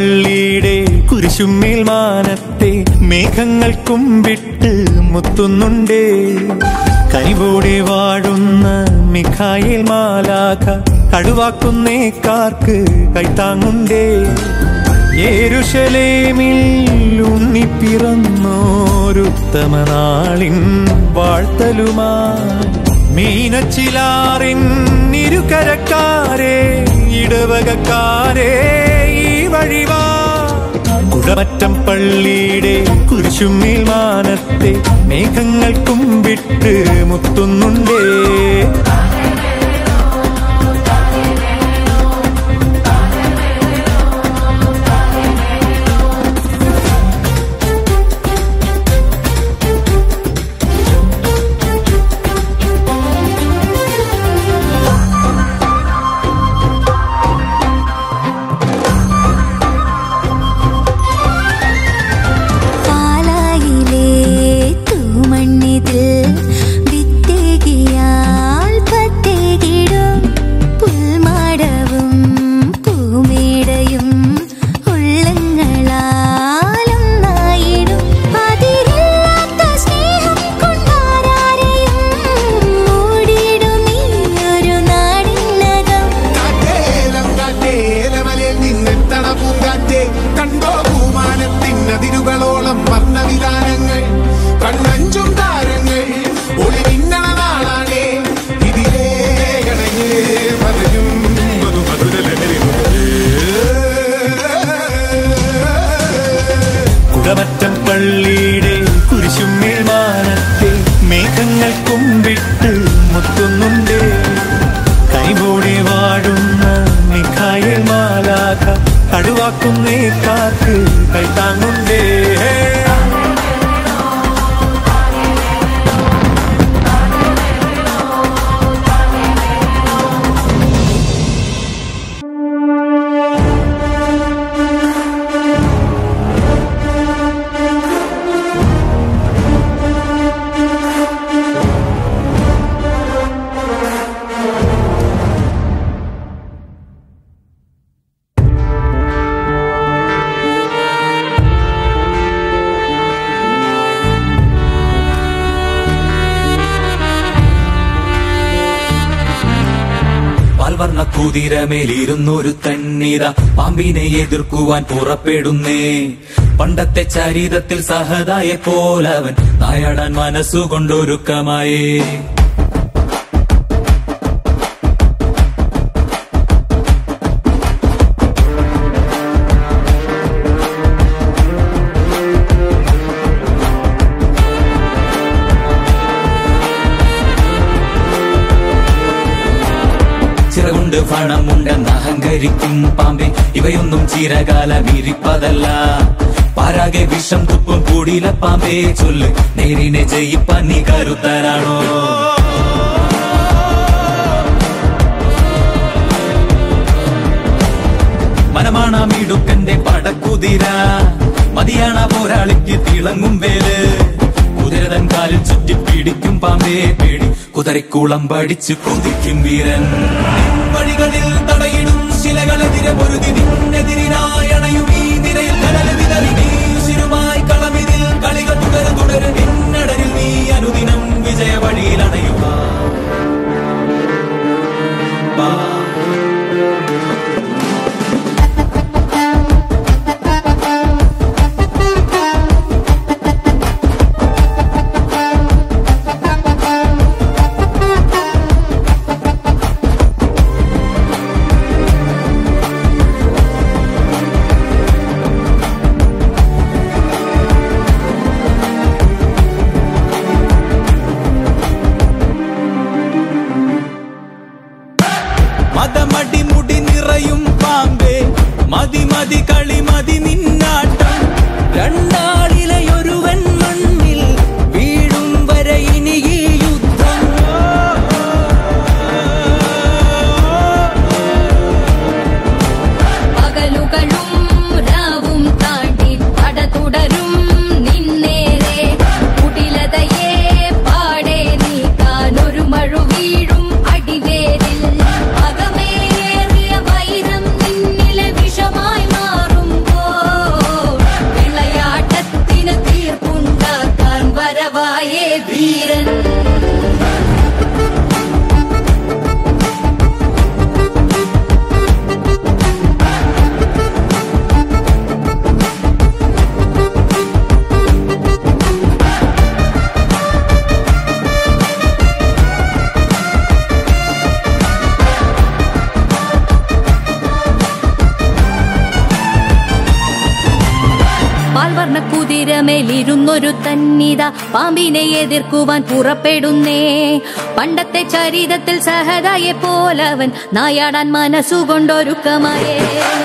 പള്ളിയുടെ കുരിശുമേൽ മാനത്തെ മേഘങ്ങൾ കുമ്പിട്ട് മുത്തുന്നുണ്ടേ കനിവോടെ വാഴുന്ന മിഖായേൽ മാലാഖ കടുവാക്കുന്നേക്കാർക്ക് കൈത്താങ്ങുണ്ടേ യേരുശലേമിൽ ഉണ്ണി പിറന്നോരുത്തമ നാളിൻ വാഴ്ത്തലുമാ മീനച്ചിലാറിൻ ഇരുകരക്കാരെ ഇടവകക്കാരെ ഈ വഴിവാ കുടമറ്റം പള്ളിയുടെ കുരിശുമേൽ മാനത്തെ മേഘങ്ങൾ കുമ്പിട്ട് മുത്തുന്നുണ്ടേ പാലായിലെ തൂമണ്ണിതിൽ വിത്തേകിയാൽ പത്തേകിടും പുൽമാടവും പൂമേടയും ഉള്ളങ്ങളാലും നായിടും അതിരില്ലാത്ത സ്നേഹം കൊണ്ടാരാരെയും മൂടിയിടും ഈ ഒരു നാടിനകം കാറ്റേലം കാറ്റേലമലയിൽ നിന്നെത്തണ പൂങ്കാറ്റേ കണ്ടോ പൂമാനത്തിനതിരുകളോളം വർണ്ണവിധാനങ്ങൾ കണ്ണഞ്ചും താരങ്ങൾ ഒളി മിന്നണ നാളാണേ ഇതിലേ കണങ്ങ് പലരും മധുമധുരലഹരി കുടമറ്റം പള്ളിയുടെ കുരിശുമേൽ മാനത്തെ മേഘങ്ങൾ കുമ്പിട്ട് മുത്തുന്നുണ്ടേ കൈപോടെ വാഴുന്ന മിഖായേൽ മാലാഖ കടുവാക്കുന്നേക്കാർക്ക് കൈത്താങ്ങുണ്ടേ പാൽവർണ്ണ കുതിരമേലിരുന്നൊരു തണ്ണീത പാമ്പിനെ എതിർക്കുവാൻ പുറപ്പെടുന്നേ പണ്ടത്തെ ചരിതത്തിൽ സഹതായെ പോലവൻ നായാടാൻ മനസ്സുകൊണ്ടൊരുക്കമായേ ചിറകുണ്ട് പണമുണ്ടെന്ന് അഹങ്കരിക്കും പാമ്പെ ഇവയൊന്നും ചിരകാല വിരിപ്പതല്ല പാരാകെ വിഷം തുപ്പും കൂടിയില പാമ്പേ ചൊല്ല് നേരിനെ ജയിപ്പാൻ നീ കരുത്തരാണോ മനമാണ മിടുക്കന്റെ പടക്കുതിര മതിയാണ പോരാളിക്ക് തിളങ്ങും വേല് കുതിരതൻ കാലിൽ ചുറ്റി പിടിക്കും പാമ്പേ പേടി കുതിരക്കുളം പഠിച്ചു കൊതിക്കും വീരൻ വഴികളിൽ തടയിടും ശിലകളെതിരെ പൊരുതി നിന്നെതിരിനായി അണയും ഈ നിരയിൽ കടൽ വിതറി നീ ഉശിരുമായി കളമിതിൽ കളികൾ തുടരെ തുടരെ നിന്നടരിൽ നീ അനുദിനം വിജയ വഴിയിൽ അണയുക വാ. മതമടി മുടി നിറയും പാമ്പേ മതി മതി കളി മതി നിന്നാട്ടം രണ്ടാളിലയൊരുവൻ മണ്ണിൽ വീഴും വരെ ഇനി ഈ യുദ്ധം പകലുകളും രാവും താണ്ടി പട തുടരും നിന്നേരെ കുടിലതയെ പാടെ നീക്കാൻ ഒരു മഴു വീഴും അടിവേരിൽ അകമേറിയ വൈരം നിന്നിലെ വിഷമായി മാറുമ്പോ പാറമേലിരുന്നൊരു തന്നിത പാമ്പിനെ എതിർക്കുവാൻ പുറപ്പെടുന്നേ പണ്ടത്തെ ചരിതത്തിൽ സഹതായെ പോലവൻ നായാടാൻ മനസ്സുകൊണ്ടൊരുക്കമായേ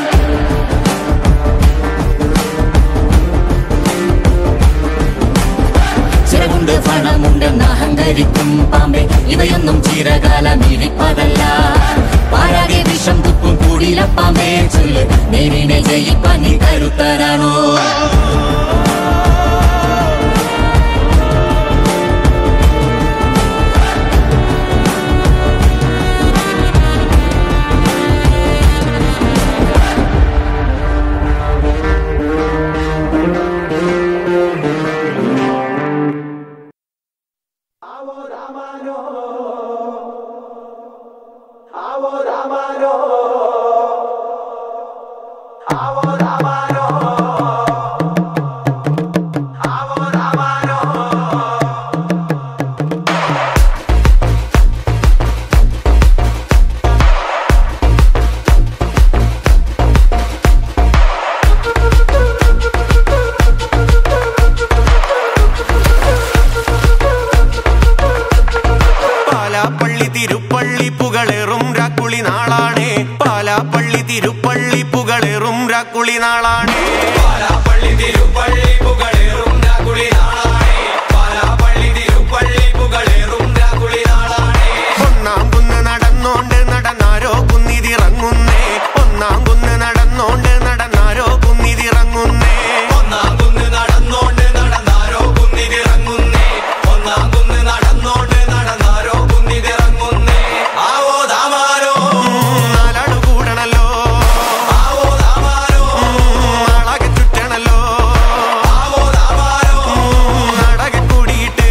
ചിറകുണ്ട് പണമുണ്ടെന്ന് അഹങ്കരിക്കും പാമ്പെ ഇവയൊന്നും ചിരകാലം ഇരിപ്പതല്ല പാരാകെ വിഷം തുപ്പും കൂടില പാമ്പേ ചൊല്ല് നേരിനെ ജയിപ്പാൻ നീ കരുത്തരാണോ പാലാപ്പള്ളി തിരുപ്പള്ളി പുകളേറും രാക്കുളി നാളാണേ പാലാപ്പള്ളി തിരുപ്പള്ളി പുകളേറും രാക്കുളി നാളാണേ പാലാപ്പള്ളി തിരുപ്പള്ളി പുകളേറും രാക്കുളി നാളാണേ പാലാപ്പള്ളി തിരുപ്പള്ളി പുകളേറും രാക്കുളി നാളാണേ ഒന്നാം കുന്ന് നടന്നോണ്ട് നടന്നാരോ കുന്നിതിറങ്ങുന്നേ ഒന്നാം കുന്ന് നടന്നോണ്ട് നടന്നാരോ കുന്നിതിറങ്ങുന്നേ ഒന്നാം കുന്ന് നടന്നോണ്ട് നടന്നാരോ കുന്നിതിറങ്ങുന്നേ ഒന്നാം കുന്ന് നടന്നോണ്ട് നടന്നാരോ കുന്നിതിറങ്ങുന്നേ ആവോ ദാമാരോ നാലാളു കൂടണല്ലോ ആവോ ദാമാരോ നാളാകെ ചുറ്റണല്ലോ ആവോ ദാമാരോ നാടകെ കൂടിയിട്ട്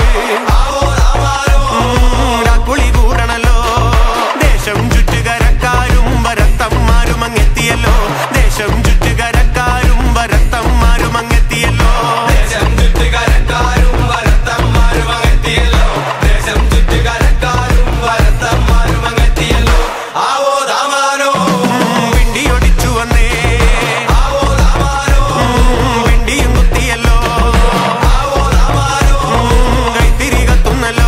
ആവോ ദാമാരോ രാക്കുളി കൂടണല്ലോ ദേശം ചുറ്റുകരക്കാരും വരത്തന്മാരും അങ്ങെത്തിയല്ലോ ദേശം ചുറ്റുകരക്കാരും വരത്തന്മാരും അങ്ങെത്തിയല്ലോ ദേശം ചുറ്റുകരക്കാരും വരത്തന്മാരും അങ്ങെത്തിയല്ലോ ദേശം ചുറ്റുകരക്കാരും വരത്തന്മാരും അങ്ങെത്തിയല്ലോ ആവോ ദാമാനോ വിണ്ടിയൊടിച്ചു വന്നേ ആവോ ദാമാനോ വിണ്ടിയും കുത്തിയല്ലോ ആവോ ദാമാനോ കൈത്തിരി കത്തുന്നല്ലോ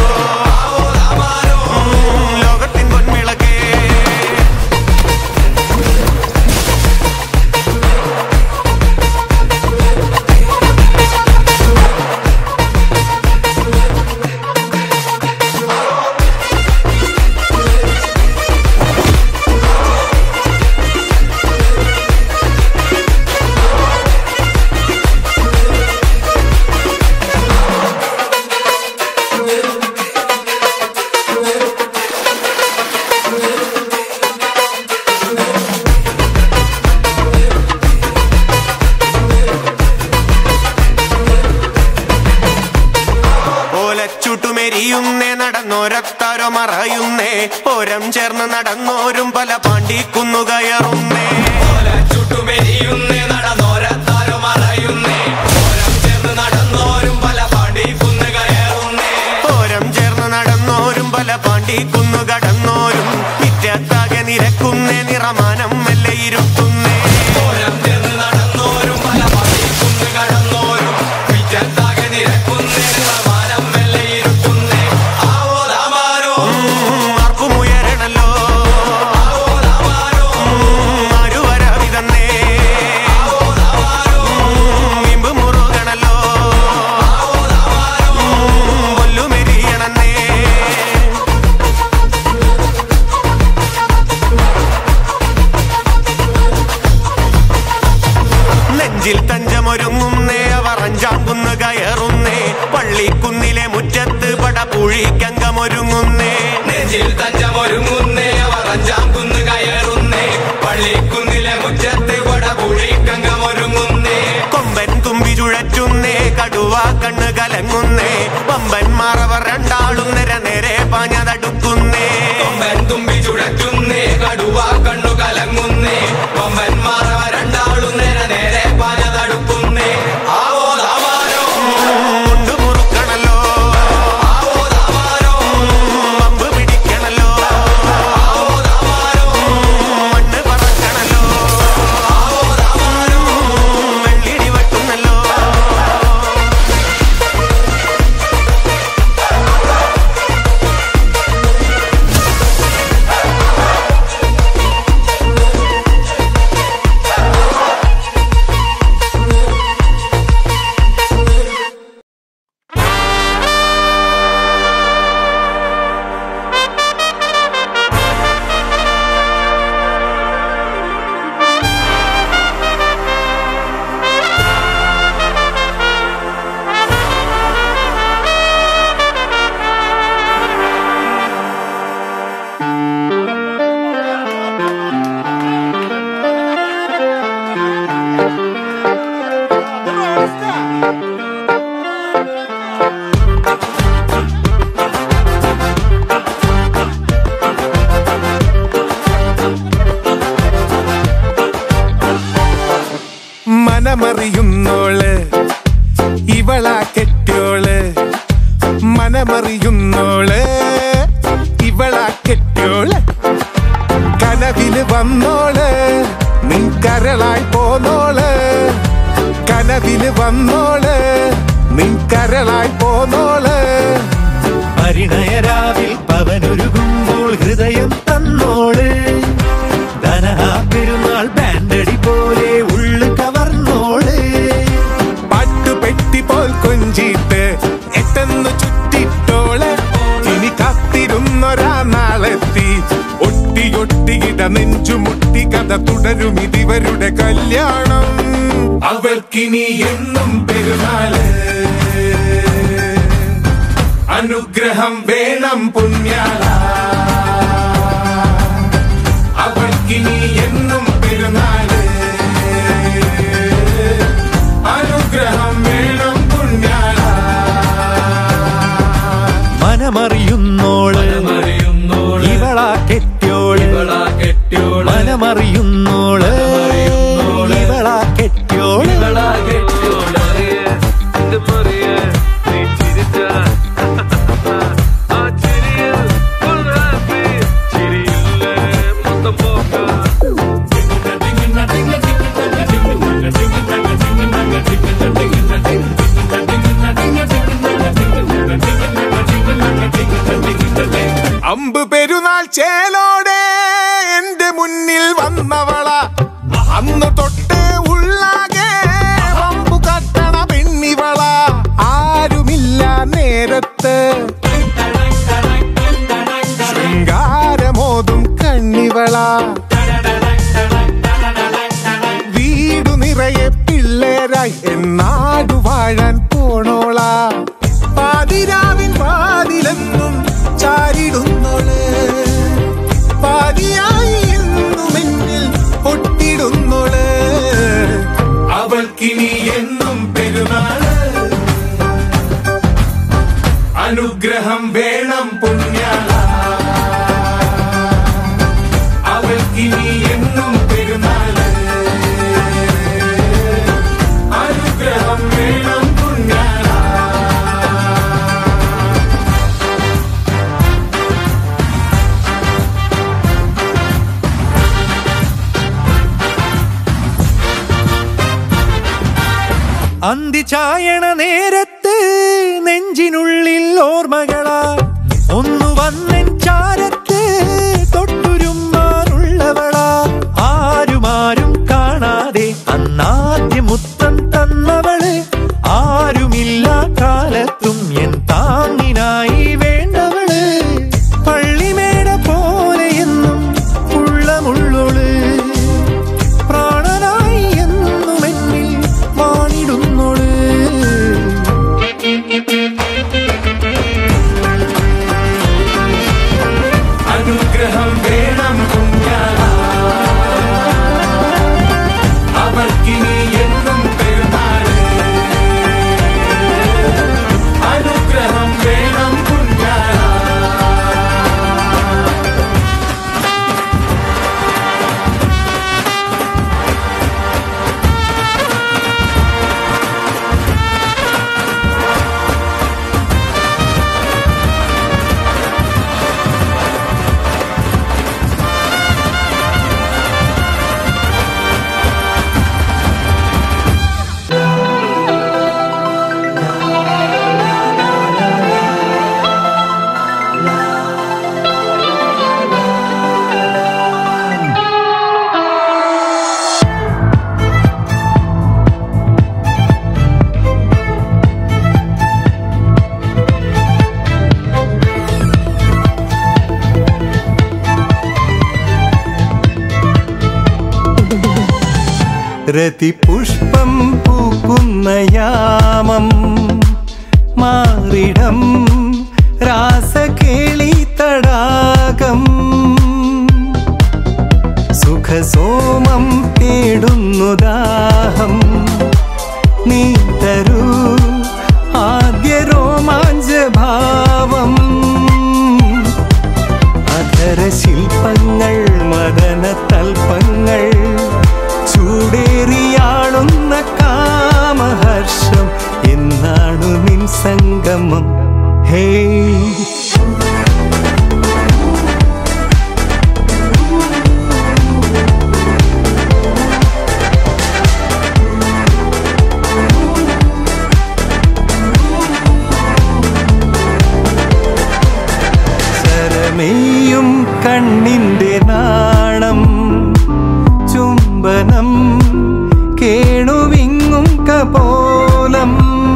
ആവോ ദാമാനോ ലോകത്തിൻ പൊൻവിളക്കേ ഓലച്ചുട്ടുമെരിയുന്നേ നടന്നോരത്താരോ മറയുന്നേ ഓരം ചേർന്ന് നടന്നോരും പല പാണ്ടിക്കുന്നു കയറുന്നേ ഓലച്ചുട്ടുമെരിയുന്നേ നടന്നോരത്താരോ മറയുന്നേ ഓരം ചേർന്ന് നടന്നോരും പല പാണ്ടിക്കുന്നു കയറുന്നേ ഓരം ചേർന്ന് നടന്നോരും പല പാണ്ടിക്കുന്നു കടന്നോരും മിറ്റത്താകെ നിരക്കുന്നേ നിറമാനം മെല്ലെ ഇരുത്തുന്നേ ഓരം ചേർന്ന് നടന്നോരും പല പാണ്ടിക്കുന്നു കടന്നോരും മിറ്റത്താകെ നിരക്കുന്നേ നിറമാനം മെല്ലെ ഇരുത്തുന്നേ ആവോ ദാമാരോ ആർപ്പുമുയരണല്ലോ ആവോ ദാമാരോ ആരുവരവിതന്നേ ആവോ ദാമാരോ ഇമ്പ് മുറുകണല്ലോ ആവോ ദാമാരോ കൊല്ലുമെരിയണന്നേ നെഞ്ചിൽ തഞ്ചമൊരുങ്ങുന്നേ അവർ അഞ്ചാം കുന്ന് കയറുന്നേ പള്ളിക്കുന്നിലെ മുറ്റത്ത് പടപുഴിക്കങ്കമൊരുങ്ങുന്നേ നെഞ്ചിൽ തഞ്ചമൊരുങ്ങുന്നേ അവർ അഞ്ചാം കുന്ന് കയറുന്നേ പള്ളിക്കുന്നിലെ മുറ്റത്ത് പടപുഴിക്കങ്കമൊരുങ്ങുന്നേ കൊമ്പൻ തുമ്പി ചുഴറ്റുന്നേ കടുവ കണ്ണ് കലങ്ങുന്നേ പമ്പന്മാർ അവർ രണ്ടാളും നിര നേരെ പാഞ്ഞതടുക്കുന്നേ കൊമ്പൻ തുമ്പി ചുഴറ്റുന്നേ കടുവ കണ്ണു കലങ്ങുന്നേ കൊമ്പന്മാർ അവർ രണ്ടാളും നിര നേരെ പാഞ്ഞതടുക്കുന്നേ ആവോ ദാമാരോ മുണ്ടു മുറുക്കണല്ലോ ആവോ ദാമാരോ പമ്പ് പിടിക്കണല്ലോ ആവോ ദാമാരോ മണ്ണ് പറക്കണല്ലോ ആവോ ദാമാരോ വെള്ളിടി വെട്ടുന്നല്ലോ മനമറിയുന്നോള് ഇവളാ കെട്ടിയോള് മനമറിയുന്നോള് ഇവളാ കെട്ടിയോള് കനവില് വന്നോള് നിൻ കരളായി പോന്നോള് കനവില് വന്നോള് നിൻ കരളായി പോന്നോള് പരിണയരാവിൽ പവനൊരുകുമ്പോൾ ഹൃദയം തന്നോള് ധനഹാ പെരുന്നാൾ ബാൻഡടി പോലെ ഉള്ളു കവർന്നോള് പാട്ടുപെട്ടി പോൽ കൊഞ്ചിട്ട് എട്ടെന്ന് ചുറ്റിട്ടോള് ഇനി കാത്തിരുന്നൊരാ നാളെത്തി ഒട്ടി ഒട്ടിയിട നെഞ്ചുമുട്ടി കഥ തുടരും ഇതിവരുടെ കല്യാണം അവർക്കിനി എന്നും പെരുന്നാള് അനുഗ്രഹം വേണം പുണ്യാള അവൾക്കിനി എന്നും പെരുന്നാള് അനുഗ്രഹം വേണം പുണ്യാള മനമറിയുന്നോള് ഇവളാ കെട്ടിയോള് മനമറിയുന്നോള് ഇവളാ കെട്ടിയോള് അമ്പ് പെരുന്നാൾ ചേലോടെ എന്റെ മുന്നിൽ വന്നവള അന്ന് തൊട്ടേ ഉള്ളാകെ വമ്പു കട്ടണ പെണ്ണിവള ആരുമില്ല നേരത്ത് ശൃംഗാരമോതും കണ്ണിവള വീടു നിറയെ പിള്ളേരായി എന്നാടു വാഴാൻ പോണോള പാതിരാവിൻ പാതിലെന്നും ചാരിടുന്നോള് പാതിയായി എന്നും എന്നിൽ ഒട്ടിടുന്നോള് അവൾക്കിനി എന്നും പെരുന്നാള് അനുഗ്രഹം വേണം പുണ്യാള അവൾക്കിനി എന്നും പെരുന്നാള് അനുഗ്രഹം വേണം പുണ്യാള അന്തി ചായണ നേരത്ത് നെഞ്ചിനുള്ളിൽ ഓർമ്മകളാ ഒന്നു വന്നെൻ ചാരത്ത് തൊട്ടുരുമാറുള്ളവളാ ആരുമാരും കാണാതെ അന്നാദ്യ മുത്തം തന്നവള് ആരുമില്ല കാലത്തും എൻ താങ്ങിനായി വേണ്ടവള് പള്ളിമേട പോലെ എന്നും ഉള്ളമുള്ളൊള് പ്രാണനായി എന്നും എന്നിൽ വാണിടുന്നോള് അനുഗ്രഹം വേണം പുണ്യാള അവർക്കിനി എന്നും പെരുന്നാള് അനുഗ്രഹം വേണം പുണ്യാള രതിപുഷ്പം പൂക്കുന്ന യാമം മാറിടം രാസകേളി തടാകം സുഖസോമം തേടുന്നു ദാഹം നീ തരൂ ആദ്യ രോമാഞ്ചഭാവം അധര ശില്പങ്ങൾ മദന തൽപ്പങ്ങൾ ചൂടേറിയാളുന്ന കാ വർഷം എന്നാണു നിൻ സംഗമം ഹേ ശരമേയും കണ്ണിന്റെ നാണം ചുംബനം കേണുവിങ്ങും കപോലം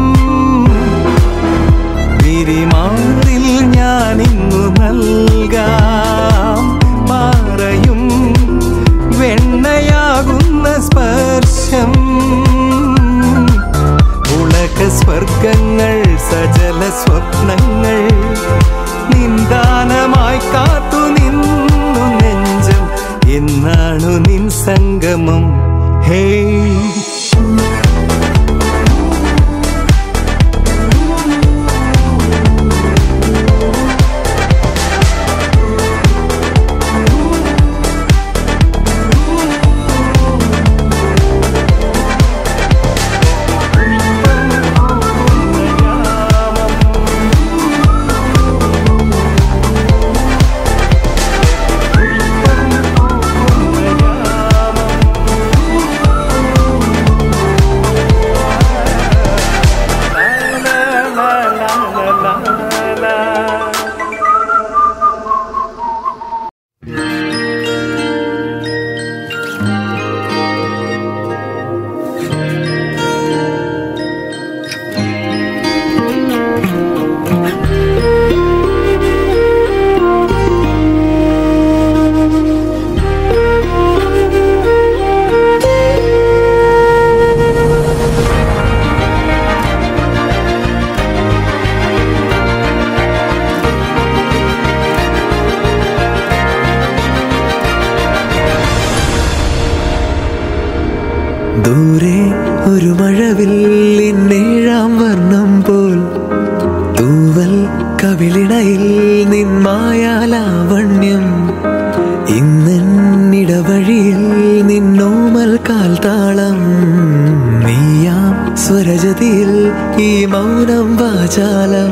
വിരിമാറിൽ ഞാനിന്നു നൽകാം പാറയും വെണ്ണയാകുന്ന സ്പർശം ഉളക സ്വർഗങ്ങൾ സജല സ്വപ്നങ്ങൾ നിന്ദാനമായി കാത്തു നിന്നു നെഞ്ചം എന്നാണു നിൻ സംഗമം ഹേ ദൂരെ ഒരു മഴവില്ലിന്നേഴാം വർണ്ണം പോൽ തൂവൽ കവിളിടയിൽ നിന്മായാലാവണ്യം ഇന്നിടവഴിയിൽ നിന്നോമൽ കാൽത്താളം നീയാം സ്വരജതിയിൽ ഈ മൗനം വാചാലം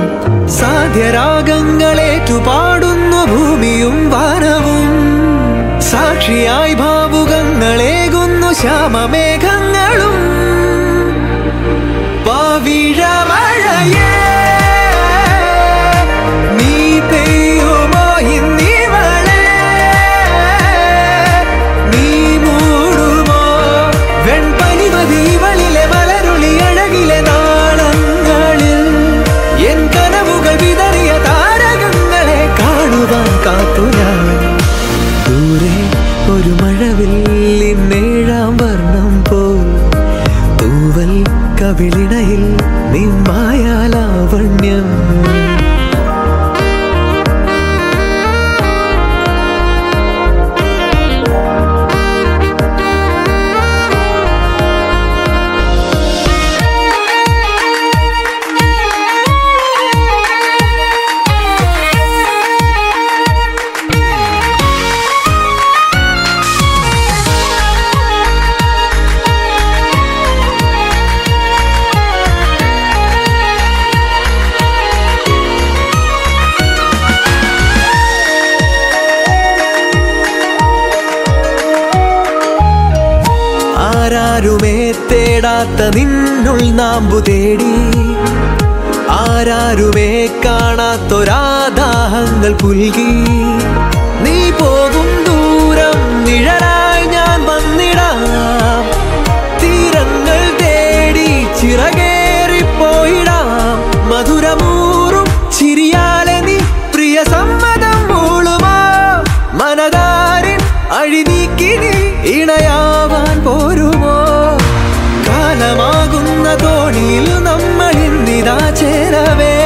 സാധ്യരാഗങ്ങളേറ്റുപാടുന്നു ഭൂമിയും വാനവും സാക്ഷിയായി ഭാവുകങ്ങളേകുന്നു ശ്യാമമേഘങ്ങളും പവിഴമഴയേ നീ പെയ്യുമോ ഇന്നിവളെ നീ മൂടുമോ വെൺപനിമതിവളിലെ മലരുളി അഴകിലെ നാളങ്ങളിൽ എൻ കനവുകൾ വിതറിയ താരകങ്ങളെ കാണുവാൻ കാത്തു ഞാൻ ദൂരെ ഒരു മഴവില്ലിന്നേഴാം വർണ്ണം പോൽ തൂവൽ കവിളിടയിൽ നിമ്മായാലാവണ്യം ആരാരുമേ തേടാത്ത നിന്നുൾ നാമ്പു തേടി ആരാരുമേ കാണാത്തൊരാദാഹങ്ങൾ പുൽകി നീ പോകും ദൂരം നിഴലായി ഞാൻ വന്നിടാം തീരങ്ങൾ തേടി ചിറകേറിപ്പോയിടാം മധുരമൂറും ചിരിയാലെ നീ പ്രിയ സമ്മതം മൂളുമോ മനതാരിൻ അഴിനീക്കി നീ ഇണയാവാൻ പോരുമോ കാലമാകുന്ന തോണിയിൽ നമ്മൾ ഇന്നിതാ ചേരവേ